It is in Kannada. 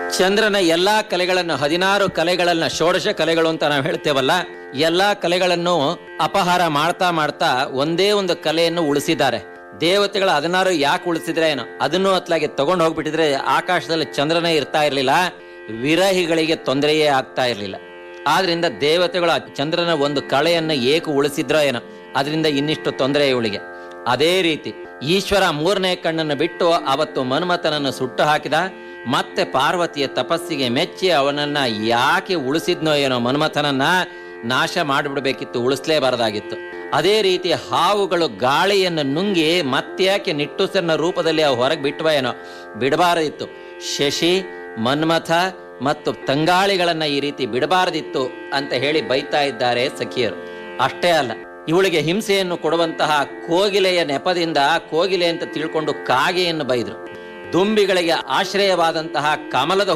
ಚಂದ್ರನ ಎಲ್ಲಾ ಕಲೆಗಳನ್ನು ಹದಿನಾರು ಕಲೆಗಳನ್ನ ಷೋಡಶ ಕಲೆಗಳು ಅಂತ ನಾವು ಹೇಳ್ತೇವಲ್ಲ ಎಲ್ಲಾ ಕಲೆಗಳನ್ನು ಅಪಹಾರ ಮಾಡ್ತಾ ಮಾಡ್ತಾ ಒಂದೇ ಒಂದು ಕಲೆಯನ್ನು ಉಳಿಸಿದ್ದಾರೆ ದೇವತೆಗಳು ಹದಿನಾರು ಯಾಕೆ ಉಳಿಸಿದ್ರೆ ಏನೋ ಅದನ್ನು ಅತ್ಲಾಗೆ ತಗೊಂಡು ಹೋಗ್ಬಿಟ್ಟಿದ್ರೆ ಆಕಾಶದಲ್ಲಿ ಚಂದ್ರನೇ ಇರ್ತಾ ಇರ್ಲಿಲ್ಲ ವಿರಹಿಗಳಿಗೆ ತೊಂದರೆಯೇ ಆಗ್ತಾ ಇರ್ಲಿಲ್ಲ ಆದ್ರಿಂದ ದೇವತೆಗಳು ಆ ಚಂದ್ರನ ಒಂದು ಕಳೆಯನ್ನು ಏಕೆ ಉಳಿಸಿದ್ರೋ ಏನೋ ಅದರಿಂದ ಇನ್ನಿಷ್ಟು ತೊಂದರೆ ಇವಳಿಗೆ ಅದೇ ರೀತಿ ಈಶ್ವರ ಮೂರನೇ ಕಣ್ಣನ್ನು ಬಿಟ್ಟು ಅವತ್ತು ಮನ್ಮಥನನ್ನು ಸುಟ್ಟು ಹಾಕಿದ ಮತ್ತೆ ಪಾರ್ವತಿಯ ತಪಸ್ಸಿಗೆ ಮೆಚ್ಚಿ ಅವನನ್ನ ಯಾಕೆ ಉಳಿಸಿದ್ನೋ ಏನೋ ಮನ್ಮಥನನ್ನ ನಾಶ ಮಾಡಿಬಿಡ್ಬೇಕಿತ್ತು ಉಳಿಸ್ಲೇಬಾರದಾಗಿತ್ತು ಅದೇ ರೀತಿ ಹಾವುಗಳು ಗಾಳಿಯನ್ನು ನುಂಗಿ ಮತ್ತ್ಯಾಕೆ ನಿಟ್ಟುಸನ್ನ ರೂಪದಲ್ಲಿ ಅವು ಹೊರಗೆ ಬಿಟ್ಟವ ಏನೋ ಬಿಡಬಾರದಿತ್ತು ಶಶಿ ಮನ್ಮಥ ಮತ್ತು ತಂಗಾಳಿಗಳನ್ನ ಈ ರೀತಿ ಬಿಡಬಾರದಿತ್ತು ಅಂತ ಹೇಳಿ ಬೈತಾ ಇದ್ದಾರೆ ಸಖಿಯರು ಅಷ್ಟೇ ಅಲ್ಲ ಇವಳಿಗೆ ಹಿಂಸೆಯನ್ನು ಕೊಡುವಂತಹ ಕೋಗಿಲೆಯ ನೆಪದಿಂದ ಕೋಗಿಲೆ ಅಂತ ತಿಳ್ಕೊಂಡು ಕಾಗೆಯನ್ನು ಬೈದ್ರು ದುಂಬಿಗಳಿಗೆ ಆಶ್ರಯವಾದಂತಹ ಕಮಲದ